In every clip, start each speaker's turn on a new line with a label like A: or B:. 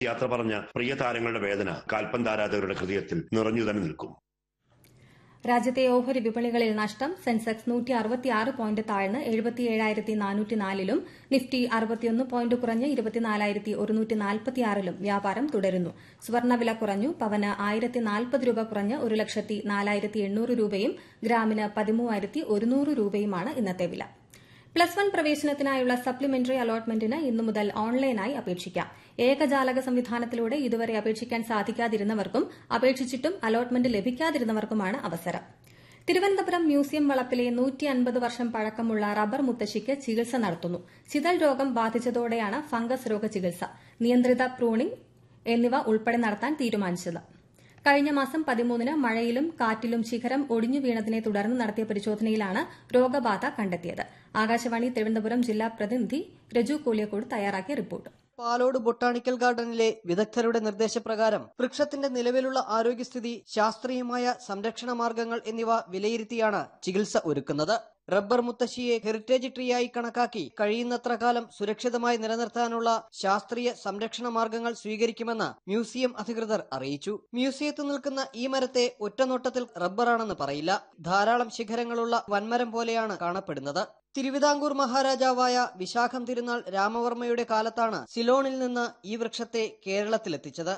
A: യാത്ര പറഞ്ഞ പ്രിയ താരങ്ങളുടെ വേദന കാൽപ്പന്ത് ആരാധകരുടെ ഹൃദയത്തിൽ നിറഞ്ഞു തന്നെ നിൽക്കും
B: രാജ്യത്തെ ഓഹരി വിപണികളിൽ നഷ്ടം സെൻസെക്സ് നൂറ്റി അറുപത്തിയാറ് പോയിന്റ് താഴ്ന്ന് എഴുപത്തിയേഴായിരത്തി നാനൂറ്റിനാലിലും നിഫ്റ്റി അറുപത്തിയൊന്ന് പോയിന്റ് കുറഞ്ഞ് ഇരുപത്തിനാലായിരത്തി ഒരുന്നൂറ്റി നാൽപ്പത്തിയാറിലും വ്യാപാരം തുടരുന്നു സ്വർണ്ണവില കുറഞ്ഞു പവന് ആയിരത്തി നാൽപ്പത് രൂപ കുറഞ്ഞ് ഒരു ലക്ഷത്തി നാലായിരത്തി എണ്ണൂറ് രൂപയും ഗ്രാമിന് പതിമൂവായിരത്തി ഒരുന്നൂറ് രൂപയുമാണ് ഇന്നത്തെ വില പ്ലസ് വൺ പ്രവേശനത്തിനായുള്ള സപ്ലിമെന്ററി അലോട്ട്മെന്റിന് ഇന്നു മുതൽ ഓൺലൈനായി അപേക്ഷിക്കാം ഏകജാലക സംവിധാനത്തിലൂടെ ഇതുവരെ അപേക്ഷിക്കാൻ സാധിക്കാതിരുന്നവർക്കും അപേക്ഷിച്ചിട്ടും അലോട്ട്മെന്റ് ലഭിക്കാതിരുന്നവർക്കുമാണ് അവസരം തിരുവനന്തപുരം മ്യൂസിയം വളപ്പിലെ നൂറ്റി അൻപത് വർഷം പഴക്കമുള്ള റബ്ബർ മുത്തശ്ശിക്ക് ചികിത്സ നടത്തുന്നു ചിതൽ രോഗം ബാധിച്ചതോടെയാണ് ഫംഗസ് രോഗ ചികിത്സ നിയന്ത്രിത പ്രൂണിംഗ് എന്നിവ ഉൾപ്പെടെ നടത്താൻ തീരുമാനിച്ചത് കഴിഞ്ഞ മാസം പതിമൂന്നിന് മഴയിലും കാറ്റിലും ശിഖരം ഒടിഞ്ഞു വീണതിനെ തുടർന്ന് നടത്തിയ പരിശോധനയിലാണ് രോഗബാധ കണ്ടെത്തിയത് ആകാശവാണി തിരുവനന്തപുരം ജില്ലാ പ്രതിനിധി രജു കോലിയക്കോട് തയ്യാറാക്കിയ റിപ്പോർട്ട്
C: പാലോട് ബൊട്ടാണിക്കൽ ഗാർഡനിലെ വിദഗ്ധരുടെ നിർദ്ദേശപ്രകാരം വൃക്ഷത്തിന്റെ നിലവിലുള്ള ആരോഗ്യസ്ഥിതി ശാസ്ത്രീയമായ സംരക്ഷണ മാർഗങ്ങൾ എന്നിവ വിലയിരുത്തിയാണ് ചികിത്സ ഒരുക്കുന്നത് റബ്ബർ മുത്തശ്ശിയെ ഹെറിറ്റേജ് ട്രീയായി കണക്കാക്കി കഴിയുന്നത്ര കാലം സുരക്ഷിതമായി നിലനിർത്താനുള്ള ശാസ്ത്രീയ സംരക്ഷണ മാർഗങ്ങൾ സ്വീകരിക്കുമെന്ന് മ്യൂസിയം അധികൃതർ അറിയിച്ചു മ്യൂസിയത്തിൽ നിൽക്കുന്ന ഈ മരത്തെ ഒറ്റനോട്ടത്തിൽ റബ്ബറാണെന്ന് പറയില്ല ധാരാളം ശിഖരങ്ങളുള്ള വൻമരം പോലെയാണ് കാണപ്പെടുന്നത് തിരുവിതാംകൂർ മഹാരാജാവായ വിശാഖം തിരുനാൾ രാമവർമ്മയുടെ കാലത്താണ് സിലോണിൽ നിന്ന് ഈ വൃക്ഷത്തെ കേരളത്തിലെത്തിച്ചത്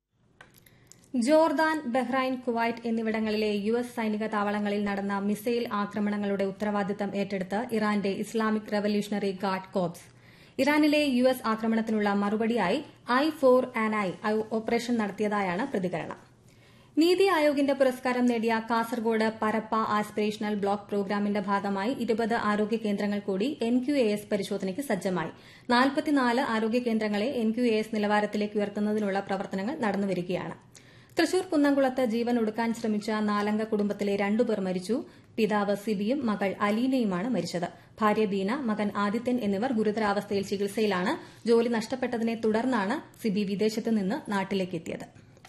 B: ജോർദാൻ ബഹ്റൈൻ കുവൈറ്റ് എന്നിവിടങ്ങളിലെ യു എസ് സൈനിക താവളങ്ങളിൽ നടന്ന മിസൈൽ ആക്രമണങ്ങളുടെ ഉത്തരവാദിത്തം ഏറ്റെടുത്ത് ഇറാന്റെ ഇസ്ലാമിക് റവല്യൂഷണറി ഗാർഡ് കോപ്സ് ഇറാനിലെ യു എസ് ആക്രമണത്തിനുള്ള മറുപടിയായി I four and I operation നടത്തിയതായാണ് പ്രതികരണം നീതി ആയോഗിന്റെ പുരസ്കാരം നേടിയ കാസർഗോഡ് പരപ്പ ആസ്പിറേഷണൽ ബ്ലോക്ക് പ്രോഗ്രാമിന്റെ ഭാഗമായി ഇരുപത് ആരോഗ്യ കേന്ദ്രങ്ങൾ കൂടി എൻ ക്യു എ എസ് പരിശോധനയ്ക്ക് സജ്ജമായി നാൽപ്പത്തിനാല് ആരോഗ്യ കേന്ദ്രങ്ങളെ എൻ ക്യു എ എസ് നിലവാരത്തിലേക്ക് ഉയർത്തുന്നതിനുള്ള പ്രവർത്തനങ്ങൾ നടന്നുവരികയാണ് തൃശൂർ കുന്നംകുളത്ത് ജീവൻ ഒടുക്കാൻ ശ്രമിച്ച നാലംഗ കുടുംബത്തിലെ രണ്ടുപേർ മരിച്ചു പിതാവ് സിബിയും മകൾ അലീനയുമാണ് മരിച്ചത് ഭാര്യ ബീന മകൻ ആദിത്യൻ എന്നിവർ ഗുരുതരാവസ്ഥയിൽ ചികിത്സയിലാണ് ജോലി നഷ്ടപ്പെട്ടതിനെ തുടർന്നാണ് സിബി വിദേശത്ത് നിന്ന് നാട്ടിലേക്കെത്തിയത്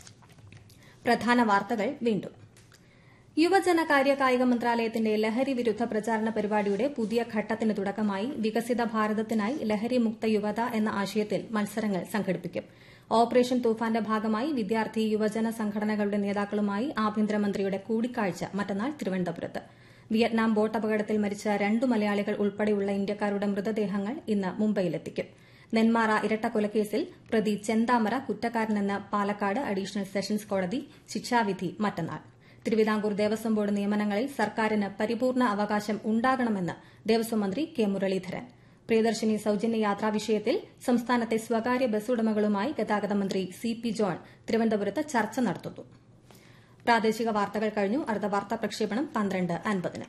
B: പ്രധാന വാർത്തകൾ വീണ്ടും യുവജനകാര്യ കായിക മന്ത്രാലയത്തിന്റെ ലഹരി വിരുദ്ധ പ്രചാരണ പരിപാടിയുടെ പുതിയ ഘട്ടത്തിന് തുടക്കമായി വികസിത ഭാരതത്തിനായി ലഹരി മുക്ത യുവത എന്ന ആശയത്തിൽ മത്സരങ്ങൾ സംഘടിപ്പിക്കും ഓപ്പറേഷൻ തൂഫാന്റെ ഭാഗമായി വിദ്യാർത്ഥി യുവജന സംഘടനകളുടെ നേതാക്കളുമായി ആഭ്യന്തരമന്ത്രിയുടെ കൂടിക്കാഴ്ച മറ്റന്നാൾ തിരുവനന്തപുരത്ത് വിയറ്റ്നാം ബോട്ട് അപകടത്തിൽ മരിച്ച രണ്ടു മലയാളികൾ ഉൾപ്പെടെയുള്ള ഇന്ത്യക്കാരുടെ മൃതദേഹങ്ങൾ ഇന്ന് മുംബൈയിലെത്തിക്കും നെന്മാറ ഇരട്ടക്കൊലക്കേസിൽ പ്രതി ചെന്താമര കുറ്റക്കാരനെന്ന് പാലക്കാട് അഡീഷണൽ സെഷൻസ് കോടതി ശിക്ഷാവിധി മറ്റന്നാൾ തിരുവിതാംകൂർ ദേവസ്വം ബോർഡ് നിയമനങ്ങളിൽ സർക്കാരിന് പരിപൂർണ അവകാശം ഉണ്ടാകണമെന്ന് ദേവസ്വം മന്ത്രി കെ മുരളീധരൻ പ്രിയദർശിനി സൌജന്യ യാത്രാ വിഷയത്തിൽ സംസ്ഥാനത്തെ സ്വകാര്യ ബസ് ഉടമകളുമായി ഗതാഗത മന്ത്രി സി പി ജോൺ തിരുവനന്തപുരത്ത് ചർച്ച നടത്തുന്നു പ്രാദേശിക വാർത്തകൾ കഴിഞ്ഞു അടുത്ത വാർത്താ പ്രക്ഷേപണം പന്ത്രണ്ട് അൻപതിന്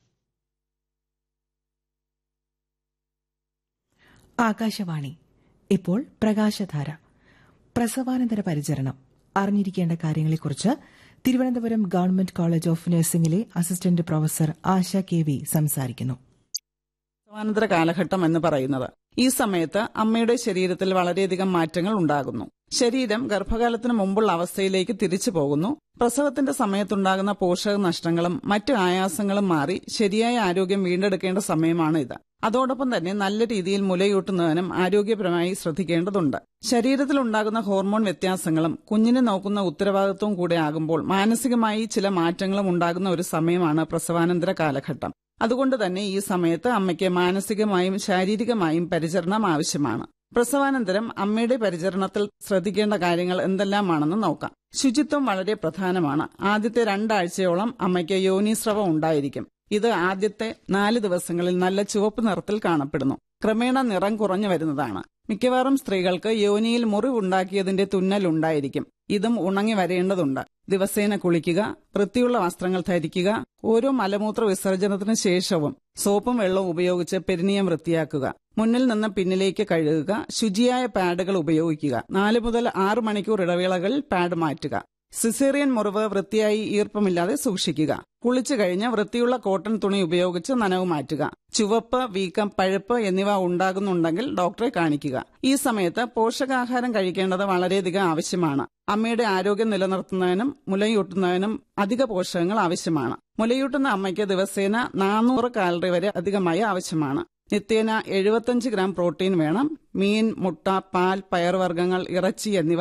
D: ആകാശവാണി ഇപ്പോൾ പ്രകാശധാര പ്രസവാനന്തര പരിചരണം അറിഞ്ഞിരിക്കേണ്ട കാര്യങ്ങളെക്കുറിച്ച് തിരുവനന്തപുരം ഗവൺമെന്റ് കോളേജ് ഓഫ് നഴ്സിംഗിലെ assistant professor Asha K V സംസാരിക്കുന്നു
E: പ്രസവാനന്തര കാലഘട്ടം എന്ന് പറയുന്നത് ഈ സമയത്ത് അമ്മയുടെ ശരീരത്തിൽ വളരെയധികം മാറ്റങ്ങൾ ഉണ്ടാകുന്നു ശരീരം ഗർഭകാലത്തിന് മുമ്പുള്ള അവസ്ഥയിലേക്ക് തിരിച്ചു പോകുന്നു പ്രസവത്തിന്റെ സമയത്തുണ്ടാകുന്ന പോഷക നഷ്ടങ്ങളും മറ്റു ആയാസങ്ങളും മാറി ശരിയായ ആരോഗ്യം വീണ്ടെടുക്കേണ്ട സമയമാണ് ഇത് അതോടൊപ്പം തന്നെ നല്ല രീതിയിൽ മുലയൂട്ടുന്നതിനും ആരോഗ്യപരമായി ശ്രദ്ധിക്കേണ്ടതുണ്ട് ശരീരത്തിൽ ഉണ്ടാകുന്ന ഹോർമോൺ വ്യത്യാസങ്ങളും കുഞ്ഞിനെ നോക്കുന്ന ഉത്തരവാദിത്വവും കൂടെ ആകുമ്പോൾ മാനസികമായി ചില മാറ്റങ്ങളും ഉണ്ടാകുന്ന ഒരു സമയമാണ് പ്രസവാനന്തര കാലഘട്ടം അതുകൊണ്ട് തന്നെ ഈ സമയത്ത് അമ്മയ്ക്ക് മാനസികമായും ശാരീരികമായും പരിചരണം ആവശ്യമാണ് പ്രസവാനന്തരം അമ്മയുടെ പരിചരണത്തിൽ ശ്രദ്ധിക്കേണ്ട കാര്യങ്ങൾ എന്തെല്ലാമാണെന്ന് നോക്കാം ശുചിത്വം വളരെ പ്രധാനമാണ് ആദ്യത്തെ രണ്ടാഴ്ചയോളം അമ്മയ്ക്ക് യോനീസ്രവം ഉണ്ടായിരിക്കും ഇത് ആദ്യത്തെ നാല് ദിവസങ്ങളിൽ നല്ല ചുവപ്പ് നിറത്തിൽ കാണപ്പെടുന്നു ക്രമേണ നിറം കുറഞ്ഞു വരുന്നതാണ് മിക്കവാറും സ്ത്രീകൾക്ക് യോനിയിൽ മുറിവുണ്ടാക്കിയതിന്റെ തുന്നൽ ഉണ്ടായിരിക്കും ഇതും ഉണങ്ങി വരേണ്ടതുണ്ട് ദിവസേന കുളിക്കുക വൃത്തിയുള്ള വസ്ത്രങ്ങൾ ധരിക്കുക ഓരോ മലമൂത്ര വിസർജനത്തിന് ശേഷവും സോപ്പും വെള്ളവും ഉപയോഗിച്ച് പെരിനിയം വൃത്തിയാക്കുക മുന്നിൽ നിന്ന് പിന്നിലേക്ക് കഴുകുക ശുചിയായ പാഡുകൾ ഉപയോഗിക്കുക നാല് മുതൽ ആറ് മണിക്കൂർ ഇടവേളകളിൽ പാഡ് മാറ്റുക സിസേറിയൻ മുറിവ് വൃത്തിയായി ഈർപ്പമില്ലാതെ സൂക്ഷിക്കുക കുളിച്ചു കഴിഞ്ഞ് വൃത്തിയുള്ള കോട്ടൺ തുണി ഉപയോഗിച്ച് നനവ് മാറ്റുക ചുവപ്പ് വീക്കം പഴുപ്പ് എന്നിവ ഉണ്ടാകുന്നുണ്ടെങ്കിൽ ഡോക്ടറെ കാണിക്കുക ഈ സമയത്ത് പോഷകാഹാരം കഴിക്കേണ്ടത് വളരെയധികം ആവശ്യമാണ് അമ്മയുടെ ആരോഗ്യം നിലനിർത്തുന്നതിനും മുലയൂട്ടുന്നതിനും അധിക പോഷകങ്ങൾ ആവശ്യമാണ് മുലയൂട്ടുന്ന അമ്മയ്ക്ക് ദിവസേന നാനൂറ് കാലറി വരെ അധികമായി ആവശ്യമാണ് നിത്യേന എഴുപത്തഞ്ച് ഗ്രാം പ്രോട്ടീൻ വേണം മീൻ മുട്ട പാൽ പയർവർഗ്ഗങ്ങൾ ഇറച്ചി എന്നിവ